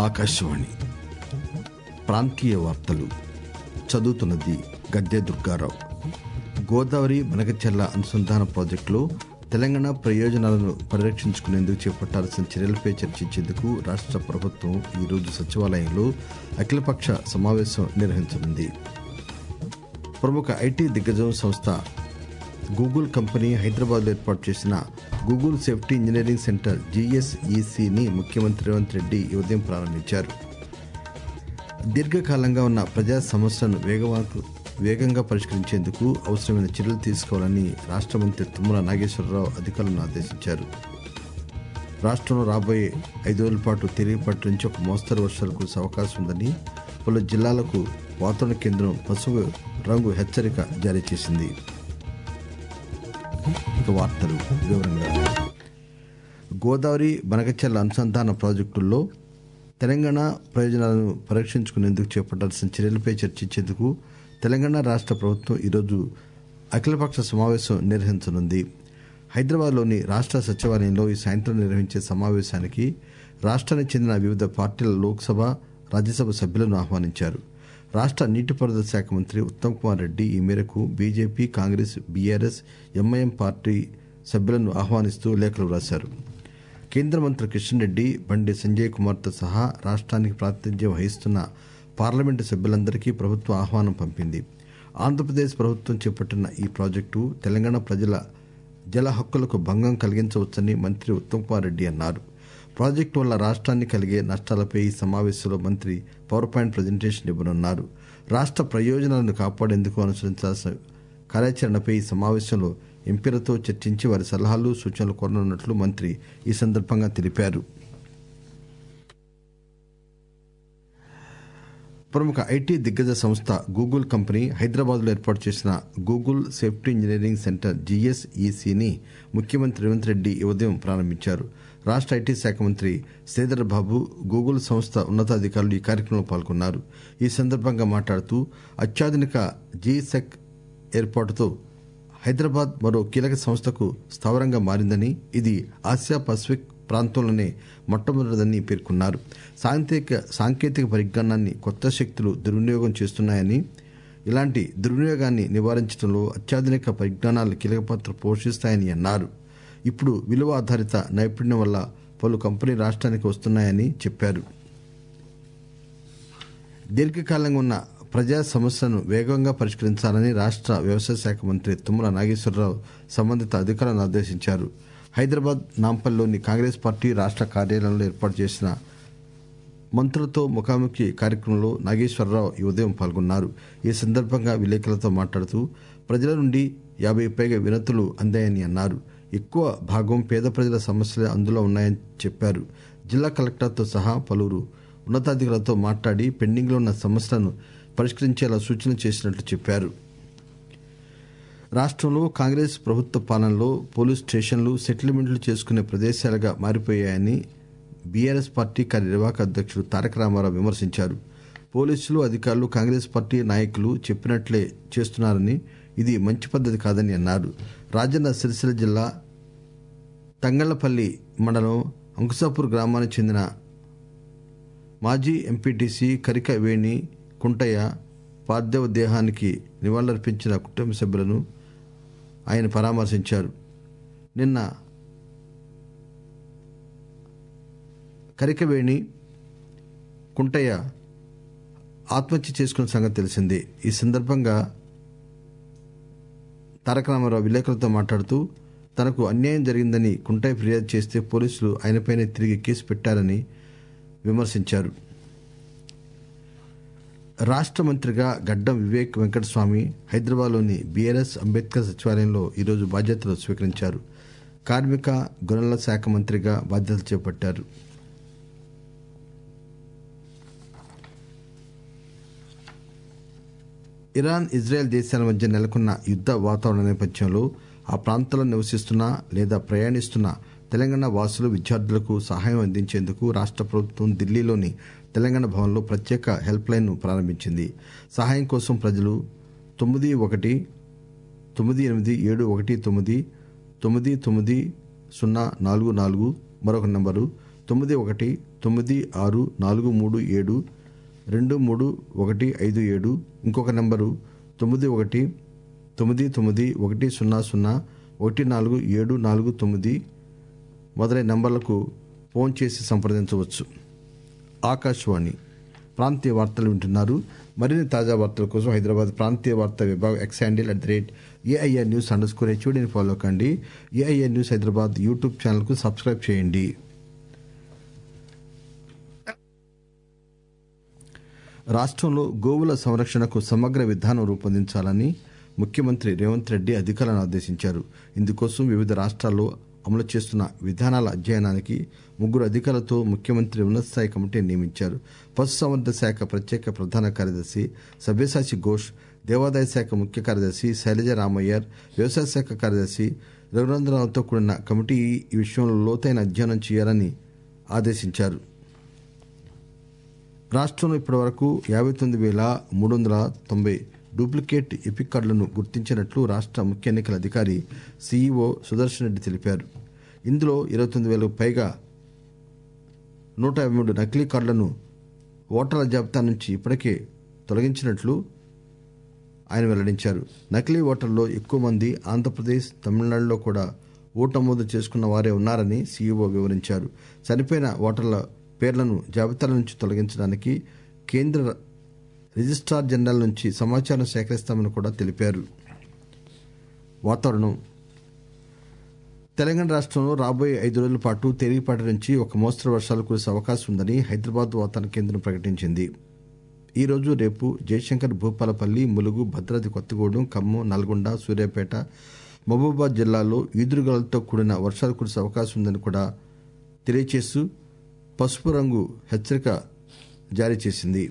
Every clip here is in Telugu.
ఆకాశవాణి ప్రాంతీయ వార్తలు చదువుతున్నది గద్దె దుర్గారావు గోదావరి మనగచెర్ల అనుసంధాన ప్రాజెక్టులో తెలంగాణ ప్రయోజనాలను పరిరక్షించుకునేందుకు చేపట్టాల్సిన చర్యలపై చర్చించేందుకు రాష్ట్ర ప్రభుత్వం ఈరోజు సచివాలయంలో అఖిలపక్ష సమావేశం నిర్వహించనుంది ప్రముఖ ఐటీ దిగ్గజం సంస్థ గూగుల్ కంపెనీ హైదరాబాద్లో ఏర్పాటు చేసిన గూగుల్ సేఫ్టీ ఇంజనీరింగ్ సెంటర్ జీఎస్ఈసిని ముఖ్యమంత్రి రేవంత్ రెడ్డి ఈ ఉదయం ప్రారంభించారు దీర్ఘకాలంగా ఉన్న ప్రజా సమస్యలను వేగవంతు వేగంగా పరిష్కరించేందుకు అవసరమైన చర్యలు తీసుకోవాలని రాష్ట్ర మంత్రి తుమ్మల నాగేశ్వరరావు అధికారులను ఆదేశించారు రాష్ట్రంలో రాబోయే ఐదు రోజుల పాటు తేలికపాటి నుంచి ఒక మోస్తరు వర్షాలు కురిసే అవకాశం ఉందని పలు జిల్లాలకు వాతావరణ కేంద్రం పసుపు రంగు హెచ్చరిక జారీ చేసింది ఇక వార్తలు వివరంగా గోదావరి బనకచెర్ల అనుసంధాన ప్రాజెక్టుల్లో తెలంగాణ ప్రయోజనాలను పరీక్షించుకునేందుకు చేపట్టాల్సిన చర్యలపై చర్చించేందుకు తెలంగాణ రాష్ట్ర ప్రభుత్వం ఈరోజు అఖిలపక్ష సమావేశం నిర్వహించనుంది హైదరాబాద్లోని రాష్ట్ర సచివాలయంలో ఈ సాయంత్రం నిర్వహించే సమావేశానికి రాష్ట్రానికి చెందిన వివిధ పార్టీల లోక్సభ రాజ్యసభ సభ్యులను ఆహ్వానించారు రాష్ట్ర నీటిపారుదల శాఖ మంత్రి ఉత్తమ్ కుమార్ రెడ్డి ఈ మేరకు BJP Congress BRS MIM party సభ్యులను ఆహ్వానిస్తూ లేఖలు రాశారు కేంద్ర మంత్రి కిషన్ రెడ్డి బండి సంజయ్ కుమార్తో సహా రాష్ట్రానికి ప్రాతినిధ్యం వహిస్తున్న పార్లమెంటు సభ్యులందరికీ ప్రభుత్వం ఆహ్వానం పంపింది ఆంధ్రప్రదేశ్ ప్రభుత్వం చేపట్టిన ఈ ప్రాజెక్టు తెలంగాణ ప్రజల జల హక్కులకు భంగం కలిగించవచ్చని మంత్రి ఉత్తమ్ కుమార్ రెడ్డి అన్నారు ప్రాజెక్టు వల్ల రాష్ట్రానికి కలిగే నష్టాలపై ఈ సమావేశంలో మంత్రి పవర్ పాయింట్ ప్రజెంటేషన్ ఇవ్వనున్నారు రాష్ట్ర ప్రయోజనాలను కాపాడేందుకు అనుసరించాల్సిన కార్యాచరణపై ఈ సమావేశంలో ఎంపీలతో చర్చించి వారి సలహాలు సూచనలు కోరనున్నట్లు మంత్రి ఈ సందర్భంగా తెలిపారు ప్రముఖ ఐటీ దిగ్గజ సంస్థ గూగుల్ కంపెనీ హైదరాబాద్లో ఏర్పాటు చేసిన గూగుల్ సేఫ్టీ ఇంజనీరింగ్ సెంటర్ జీఎస్ఈసిని ముఖ్యమంత్రి రేవంత్ రెడ్డి ఈ ఉదయం ప్రారంభించారు రాష్ట్ర ఐటీ శాఖ మంత్రి శ్రీధర్ బాబు గూగుల్ సంస్థ ఉన్నతాధికారులు ఈ కార్యక్రమంలో పాల్గొన్నారు ఈ సందర్భంగా మాట్లాడుతూ అత్యాధునిక జీసెక్ ఏర్పాటుతో హైదరాబాద్ మరో కీలక సంస్థకు స్థావరంగా మారిందని ఇది ఆసియా పసిఫిక్ ప్రాంతంలోనే మొట్టమొదటిదని పేర్కొన్నారు సాంకేతిక సాంకేతిక పరిజ్ఞానాన్ని కొత్త శక్తులు దుర్వినియోగం చేస్తున్నాయని ఇలాంటి దుర్వినియోగాన్ని నివారించడంలో అత్యాధునిక పరిజ్ఞానాలు కీలక పాత్ర పోషిస్తాయని అన్నారు ఇప్పుడు విలువ ఆధారిత నైపుణ్యం వల్ల పలు కంపెనీ రాష్ట్రానికి వస్తున్నాయని చెప్పారు దీర్ఘకాలంగా ఉన్న ప్రజా సమస్యలను వేగంగా పరిష్కరించాలని రాష్ట్ర వ్యవసాయ శాఖ మంత్రి తుమ్మల నాగేశ్వరరావు సంబంధిత అధికారులను ఆదేశించారు హైదరాబాద్ నాంపల్లిలోని కాంగ్రెస్ పార్టీ రాష్ట్ర కార్యాలయంలో ఏర్పాటు చేసిన మంత్రులతో ముఖాముఖి కార్యక్రమంలో నాగేశ్వరరావు ఈ ఉదయం పాల్గొన్నారు ఈ సందర్భంగా విలేకరులతో మాట్లాడుతూ ప్రజల నుండి యాభై పైగా వినతులు అందాయని అన్నారు ఎక్కువ భాగం పేద ప్రజల సమస్యలే అందులో ఉన్నాయని చెప్పారు జిల్లా కలెక్టర్తో సహా పలువురు ఉన్నతాధికారులతో మాట్లాడి పెండింగ్లో ఉన్న సమస్యలను పరిష్కరించేలా సూచనలు చేసినట్లు చెప్పారు రాష్ట్రంలో కాంగ్రెస్ ప్రభుత్వ పాలనలో పోలీస్ స్టేషన్లు సెటిల్మెంట్లు చేసుకునే ప్రదేశాలుగా మారిపోయాయని బీఆర్ఎస్ పార్టీ కార్యనిర్వాహక అధ్యక్షుడు తారక రామారావు విమర్శించారు పోలీసులు అధికారులు కాంగ్రెస్ పార్టీ నాయకులు చెప్పినట్లే చేస్తున్నారని ఇది మంచి పద్ధతి కాదని అన్నారు రాజన్న సిరిసిల్ల జిల్లా తంగళ్లపల్లి మండలం అంకుసాపూర్ గ్రామానికి చెందిన మాజీ ఎంపీటీసీ కరిక వేణి కుంటయ్య పార్థివ దేహానికి నివాళులర్పించిన కుటుంబ సభ్యులను ఆయన పరామర్శించారు నిన్న కరికవేణి కుంటయ్య ఆత్మహత్య చేసుకున్న సంగతి తెలిసిందే ఈ సందర్భంగా తారక రామారావు విలేకరులతో మాట్లాడుతూ తనకు అన్యాయం జరిగిందని కుంటయ్య ఫిర్యాదు చేస్తే పోలీసులు ఆయనపైనే తిరిగి కేసు పెట్టారని విమర్శించారు రాష్ట్ర మంత్రిగా గడ్డం వివేక్ వెంకటస్వామి హైదరాబాద్లోని బీఆర్ఎస్ అంబేద్కర్ సచివాలయంలో ఈరోజు బాధ్యతలు స్వీకరించారు కార్మిక గనుల శాఖ మంత్రిగా బాధ్యతలు చేపట్టారు ఇరాన్ ఇజ్రాయెల్ దేశాల మధ్య నెలకొన్న యుద్ద వాతావరణ నేపథ్యంలో ఆ ప్రాంతంలో నివసిస్తున్న లేదా ప్రయాణిస్తున్న తెలంగాణ వాసులు విద్యార్థులకు సహాయం అందించేందుకు రాష్ట్ర ప్రభుత్వం ఢిల్లీలోని తెలంగాణ భవన్లో ప్రత్యేక హెల్ప్ లైన్ ను ప్రారంభించింది సహాయం కోసం ప్రజలు తొమ్మిది ఒకటి తొమ్మిది ఎనిమిది ఏడు ఒకటి తొమ్మిది తొమ్మిది తొమ్మిది సున్నా నాలుగు నాలుగు మరొక నంబరు తొమ్మిది ఒకటి తొమ్మిది ఆరు నాలుగు మూడు ఏడు రెండు మూడు ఒకటి ఐదు ఏడు ఇంకొక నెంబరు తొమ్మిది ఒకటి తొమ్మిది తొమ్మిది ఒకటి సున్నా సున్నా ఒకటి నాలుగు ఏడు నాలుగు తొమ్మిది మొదలైన నంబర్లకు ఫోన్ చేసి సంప్రదించవచ్చు ఆకాశవాణి ప్రాంతీయ వార్తలు వింటున్నారు మరిన్ని తాజా వార్తల కోసం హైదరాబాద్ ప్రాంతీయ వార్తా విభాగం X handle at the rate AIR news underscore హెచ్ఓడిని ఫాలో కండి ఏఐఆర్ న్యూస్ హైదరాబాద్ యూట్యూబ్ ఛానల్కు సబ్స్క్రైబ్ చేయండి రాష్ట్రంలో గోవుల సంరక్షణకు సమగ్ర విధానం రూపొందించాలని ముఖ్యమంత్రి రేవంత్ రెడ్డి అధికారులను ఆదేశించారు ఇందుకోసం వివిధ రాష్ట్రాల్లో అమలు చేస్తున్న విధానాల అధ్యయనానికి ముగ్గురు అధికారులతో ముఖ్యమంత్రి ఉన్నతస్థాయి కమిటీని నియమించారు పశుసంవర్ధక శాఖ ప్రత్యేక ప్రధాన కార్యదర్శి సవ్యసాచి ఘోష్ దేవాదాయ శాఖ ముఖ్య కార్యదర్శి శైలజ రామయ్యర్ వ్యవసాయ శాఖ కార్యదర్శి రఘునందరావుతో కూడిన కమిటీ ఈ విషయంలో లోతైన అధ్యయనం చేయాలని ఆదేశించారు రాష్ట్రంలో ఇప్పటివరకు యాభై తొమ్మిది వేల మూడు వందల తొంభై డూప్లికేట్ ఎపిక్ కార్డులను గుర్తించినట్లు రాష్ట్ర ముఖ్య ఎన్నికల అధికారి సీఈఓ సుదర్శన్ రెడ్డి తెలిపారు ఇందులో ఇరవై తొమ్మిది వేలకు పైగా నూట యాభై మూడు నకిలీ కార్డులను ఓటర్ల జాబితా నుంచి ఇప్పటికే తొలగించినట్లు ఆయన వెల్లడించారు నకిలీ ఓటర్లలో ఎక్కువ మంది ఆంధ్రప్రదేశ్ తమిళనాడులో కూడా ఓటు నమోదు చేసుకున్న వారే ఉన్నారని సీఈఓ వివరించారు చనిపోయిన ఓటర్ల పేర్లను జాబితాల నుంచి తొలగించడానికి కేంద్ర రిజిస్ట్రార్ జనరల్ నుంచి సమాచారం సేకరిస్తామని కూడా తెలిపారు వాతావరణం తెలంగాణ రాష్ట్రంలో రాబోయే ఐదు రోజుల పాటు తేలికపాటి నుంచి ఒక మోస్తరు వర్షాలు కురిసే అవకాశం ఉందని హైదరాబాద్ వాతావరణ కేంద్రం ప్రకటించింది ఈ రోజు రేపు జయశంకర్ భూపాలపల్లి ములుగు భద్రాద్రి కొత్తగూడెం ఖమ్మం నల్గొండ సూర్యాపేట మహబూబాబాద్ జిల్లాల్లో ఈదురుగాలతో కూడిన వర్షాలు కురిసే అవకాశం ఉందని కూడా తెలియచేస్తూ పసుపు రంగు హెచ్చరిక జారీ చేసింది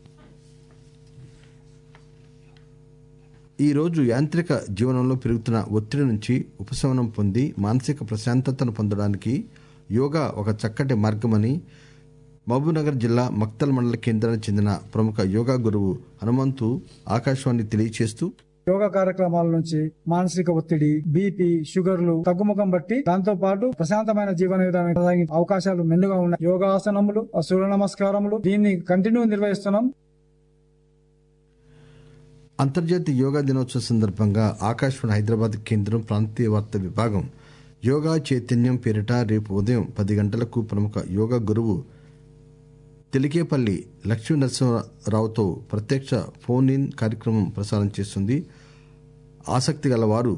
ఈ రోజు యాంత్రిక జీవనంలో పెరుగుతున్న ఒత్తిడి నుంచి ఉపశమనం పొంది మానసిక ప్రశాంతతను పొందడానికి యోగా ఒక చక్కటి మార్గమని మహబూబ్నగర్ జిల్లా మక్తల్ మండల కేంద్రానికి చెందిన ప్రముఖ యోగా గురువు హనుమంతు ఆకాశవాణి తెలియచేస్తూ యోగా కార్యక్రమాల నుంచి మానసిక ఒత్తిడి బీపీ షుగర్లు తగ్గుముఖం బట్టి దాంతో పాటు ప్రశాంతమైన జీవన విధానం కొనసాగించే అవకాశాలు మెండుగా ఉన్నాయి యోగాసనములు సూర్య నమస్కారములు దీన్ని కంటిన్యూ నిర్వహిస్తున్నాం అంతర్జాతీయ యోగా దినోత్సవం సందర్భంగా ఆకాశవాణి హైదరాబాద్ కేంద్రం ప్రాంతీయ వార్తా విభాగం యోగా చైతన్యం పేరిట రేపు ఉదయం పది గంటలకు ప్రముఖ యోగా గురువు తెలికేపల్లి లక్ష్మీ నరసింహరావుతో ప్రత్యక్ష ఫోన్ ఇన్ కార్యక్రమం ప్రసారం చేస్తుంది ఆసక్తి గల వారు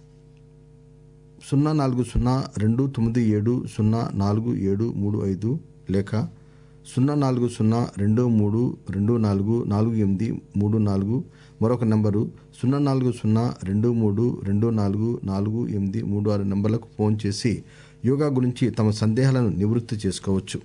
సున్నా నాలుగు సున్నా రెండు తొమ్మిది ఏడు సున్నా నాలుగు ఏడు మూడు ఐదు లేక సున్నా నాలుగు సున్నా రెండు మూడు రెండు నాలుగు నాలుగు ఎనిమిది మూడు నాలుగు మరొక నంబరు సున్నా నాలుగు సున్నా రెండు మూడు రెండు నాలుగు నాలుగు ఎనిమిది మూడు ఆరు నంబర్లకు ఫోన్ చేసి యోగా గురించి తమ సందేహాలను నివృత్తి చేసుకోవచ్చు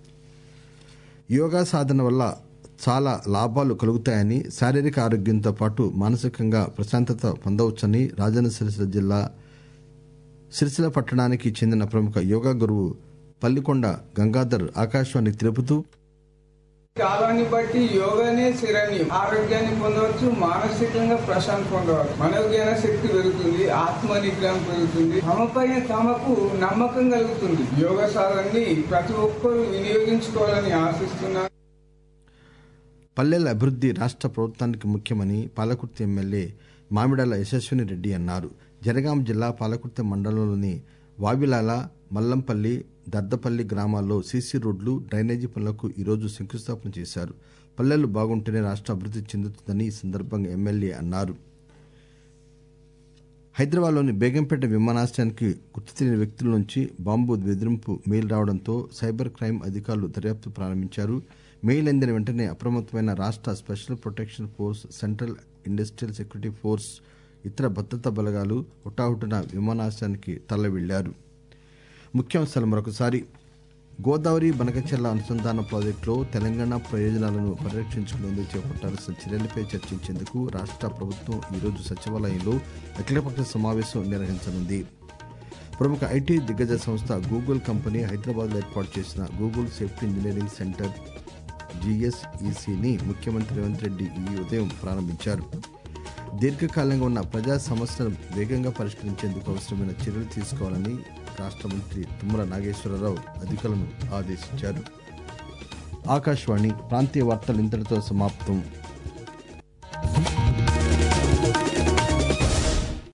యోగా సాధన వల్ల చాలా లాభాలు కలుగుతాయని శారీరక ఆరోగ్యంతో పాటు మానసికంగా ప్రశాంతత పొందవచ్చని రాజన్న సిరిసిల్ల జిల్లా సిరిసిల్ల పట్టణానికి చెందిన ప్రముఖ యోగా గురువు పల్లికొండ గంగాధర్ ఆకాశవాణికి తెలుపుతూ కాలాన్ని బట్టి యోగానే శరణ్యం ఆరోగ్యాన్ని పొందవచ్చు మానసికంగా ప్రశాంతి పొందవచ్చు మనోజ్ఞాన శక్తి పెరుగుతుంది ఆత్మ నిగ్రహం పెరుగుతుంది తమపైన తమకు నమ్మకం కలుగుతుంది యోగ సాధనని ప్రతి ఒక్కరూ వినియోగించుకోవాలని ఆశిస్తున్నాను పల్లెల అభివృద్ది రాష్ట్ర ప్రభుత్వానికి ముఖ్యమని పాలకుర్తి ఎమ్మెల్యే మామిడాల యశస్విని రెడ్డి అన్నారు జనగాం జిల్లా పాలకుర్తి మండలంలోని వావిలాల మల్లంపల్లి దర్దపల్లి గ్రామాల్లో సీసీ రోడ్లు డ్రైనేజీ పనులకు ఈరోజు శంకుస్థాపన చేశారు పల్లెలు బాగుంటేనే రాష్ట్ర అభివృద్ది చెందుతుందని ఈ సందర్భంగా ఎమ్మెల్యే అన్నారు హైదరాబాద్లోని బేగంపేట విమానాశ్రయానికి గుర్తు తెలియని వ్యక్తుల నుంచి బాంబు బెదిరింపు మెయిల్ రావడంతో సైబర్ క్రైమ్ అధికారులు దర్యాప్తు ప్రారంభించారు మెయిల్ అందిన వెంటనే అప్రమత్తమైన రాష్ట్ర special protection force central industrial security force ఇతర భద్రతా బలగాలు హుటాహుటిన విమానాశ్రయానికి తరలివెళ్లారు ముఖ్యాంశాలు మరొకసారి గోదావరి బనకచెర్ల అనుసంధాన ప్రాజెక్టులో తెలంగాణ ప్రయోజనాలను పరిరక్షించుకునేందుకు చేపట్టాల్సిన చర్యలపై చర్చించేందుకు రాష్ట్ర ప్రభుత్వం ఈరోజు సచివాలయంలో అఖిలపక్ష సమావేశం నిర్వహించనుంది ప్రముఖ ఐటీ దిగ్గజ సంస్థ గూగుల్ కంపెనీ హైదరాబాద్లో ఏర్పాటు చేసిన గూగుల్ సేఫ్టీ ఇంజనీరింగ్ సెంటర్ జిఎస్ఈసిని ముఖ్యమంత్రి రేవంత్ రెడ్డి ఈ ఉదయం ప్రారంభించారు దీర్ఘకాలంగా ఉన్న ప్రజా సమస్యలను వేగంగా పరిష్కరించేందుకు అవసరమైన చర్యలు తీసుకోవాలని రాష్ట్ర మంత్రి తుమ్మల నాగేశ్వరరావు అధికారులను ఆదేశించారు ఆకాశవాణి ప్రాంతీయ వార్తలు ఇంతటితో సమాప్తం